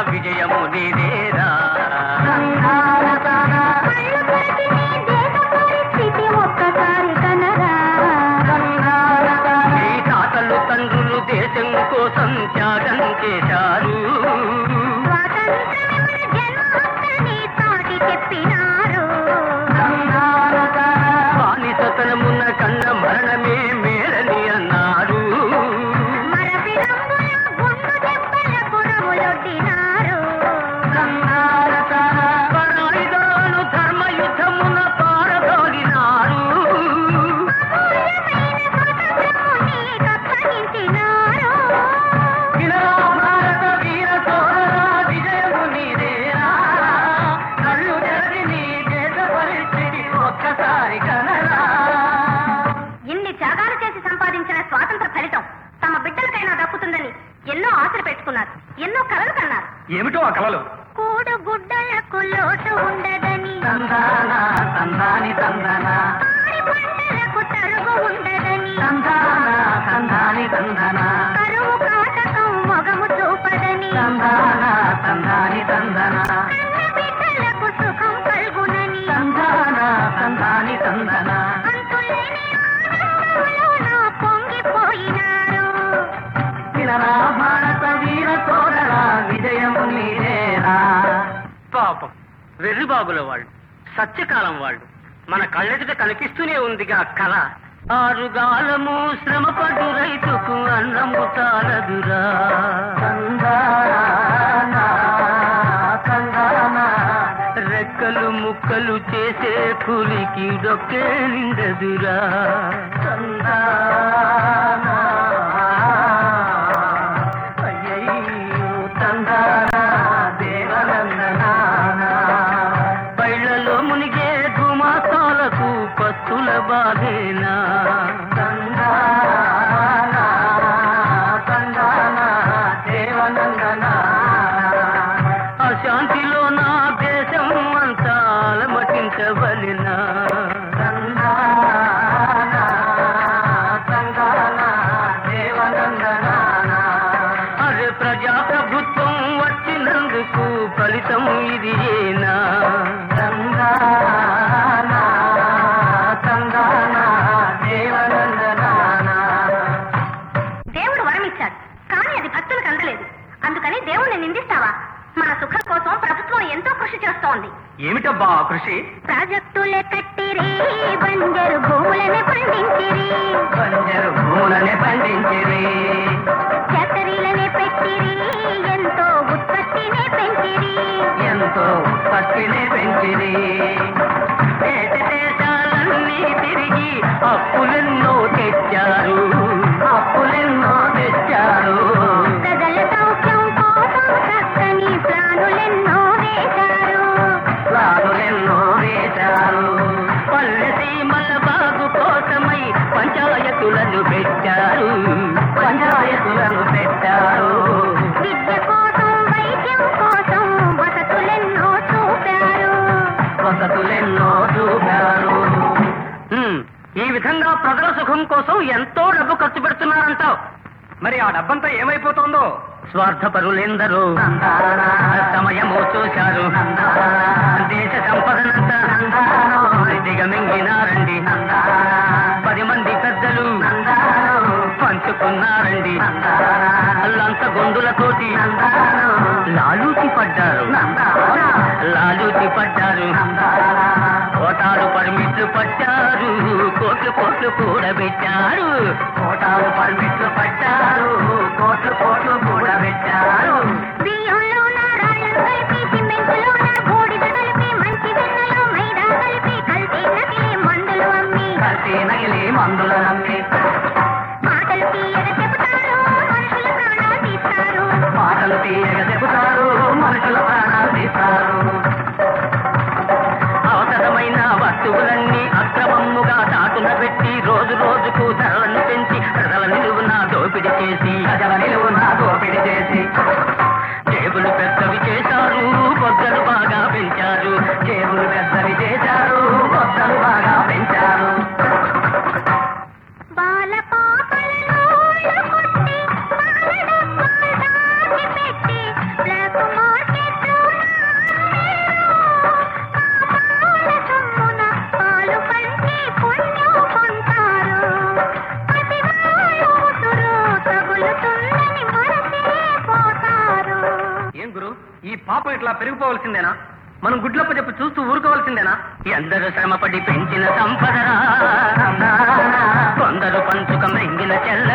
విజయము నీదేరా కళ్ళు కొరికి నీ దేశ పరిస్థితి ఒక్కసారి కనరా నీ తాతలు తండ్రులు దేశం కోసం త్యాగం చేశారు స్వాతంత్రమే మన జన్మ హక్కని చాటి చెప్పినారు బానిసతనమున్న కన్న మరణమే మేలని అన్నారు మరపి రంగుల గుండు దెబ్బలకు రములొడ్డినారు పరాయిదాలు ధర్మయుద్ధమున పారదోలినారు అమూల్యమైన స్వతంత్రము నీకప్పగించినారు వినరా భారత వీర సోదరా విజయము నీదేరా కళ్ళు తెరచి నీ దేశ పరిస్థితి ఒక్కసారి కనరా ఇన్ని త్యాగాలు చేసి సంపాదించిన స్వాతంత్ర ఫలితం తమ బిడ్డలకైనా దక్కుతుందని ఎన్నో ఆశలు పెట్టుకున్నారు ఎన్నో కలలు కన్నారు ఏమిటో ఆ కలలు కూడు గుడ్డలకు లోటు ఉండదని తందాన తందాని తందన పాడి పంటలకు తరుగు ఉండదని తందాన తందాని తందన కరువు కాటకం మొగము చూపదని తందాన తందాని తందన కన్న బిడ్డలకు సుఖం కలుగునని తందాన తందాని తందన అంతులేని ఆనందంలోన పొంగిపోయినారు వినరా భారత వీర సోదరా విజయము నీదేరా పాపం వెర్రిబాబుల వాళ్ళు సత్యకాలం వాళ్ళు మన కళ్ళెదుట కనిపిస్తూనే ఉందిగా కళ ఆరుగాలము శ్రమపడు రైతుకు అన్నము చాలదురా రెక్కలు ముక్కలు చేసే పులికి డొక్కే నిండదురా అయ్యయ్యో తందానా దేవనందనానా పళ్ళలో మునిగే గుమాతాలకు పస్తుల బాధేనా తందానా తందానా దేవనందనానా అశాంతిలో నా దేశం అంతా అలమటించవలెనా తందానా తందానా దేవనందనానా అరే ప్రజాప్రభుత్వం వచ్చినందుకు ఫలితం ఇది ఏనా తందానా తందానా దేవనందనానా దేవుడు వరమిచ్చాడు కానీ అది భక్తులకు అందలేదు అందుకని దేవుణ్ణి నిందిస్తావా మన సుఖం కోసం ప్రభుత్వం ఎంతో కృషి చేస్తోంది ఏమిటబ్బా ఆ కృషి ప్రాజెక్టులే కట్టిరి బంజరు భూములనే పండించిరి బంజరు భూములనే పండించిరి ఫ్యాక్టరీలనే పెట్టిరి ఎంతో ఉత్పత్తినే పెంచిరి ఎంతో పత్తిని పెంచిరి దేశ దేశాలన్నీ తిరిగి అప్పులెన్నో తెచ్చారు అప్పులెన్నో తెచ్చారు ప్రజల సౌఖ్యం కోసం చక్కని ప్లానులెన్నో వేశారు ప్లానులెన్నో వేశారు పల్లె సీమల బాగు కోసమై పంచాయతులను పెట్టారు పంచాయతులను పెట్టారు విద్య కోసం వైద్యం కోసం వసతులెన్నో చూపారు వసతులెన్నో చూపారు హ్మ్, ఈ విధంగా ప్రజల సుఖం కోసం ఎంతో డబ్బు ఖర్చు పెడుతున్నారంటావు మరి ఆ డబ్బంతా ఏమైపోతుందో స్వార్థపరులెందరూ సమయము చూశారు దేశ సంపదనంతా దిగమింగినారండి పది మంది పెద్దలు పంచుకున్నారండి లంచ గొంతులతోటి లాలూచి పడ్డారు లాలూచి పడ్డారు కోటాలు పర్మిట్లు పట్టారు కోట్లు కోట్లు కూడబెట్టారు కోటాలు పర్మిట్లు పట్టారు కోట్లు కోట్లు కూడబెట్టారు బియ్యంలో నారాళ్ళను కలిపి సిమెంటులో నా బూడిద కలిపి మంచి వెన్నలో మైదా కలిపి కల్తీ నకిలీ మందులు అమ్మి కల్తీ నగిలి మందుల నమ్మి మాటలు తీయగా చెబుతారు మనుషుల ప్రాణాలు తీస్తారు మాటలు తీయగా చెబుతారు మనుషుల ప్రాణాలు తీస్తారు అవసరమైన వస్తువులన్నీ అక్రమముగా చాటున పెట్టి రోజు రోజుకు ధరలను పెంచి ప్రజల నిలువున దోపిడీ చేసి ప్రజల నిలువున దోపిడీ చేసి జేబులు పెద్దవి చేశారు పొద్దలు బాగా పెంచారు జేబులు పెద్దవి చేశారు పొద్దలు బాగా పెంచారు బాల పాపలను కొట్టి బాల డబ్బాలు దాచి పెట్టి బ్లాక్ ఈ పాపం ఇట్లా పెరిగిపోవలసిందేనా మనం గుడ్లప్ప చెప్పి చూస్తూ ఊరుకోవాల్సిందేనా ఎందరు శ్రమపడి పెంచిన సంపదరా కొందరు పంచుక మెంగిన చెల్ల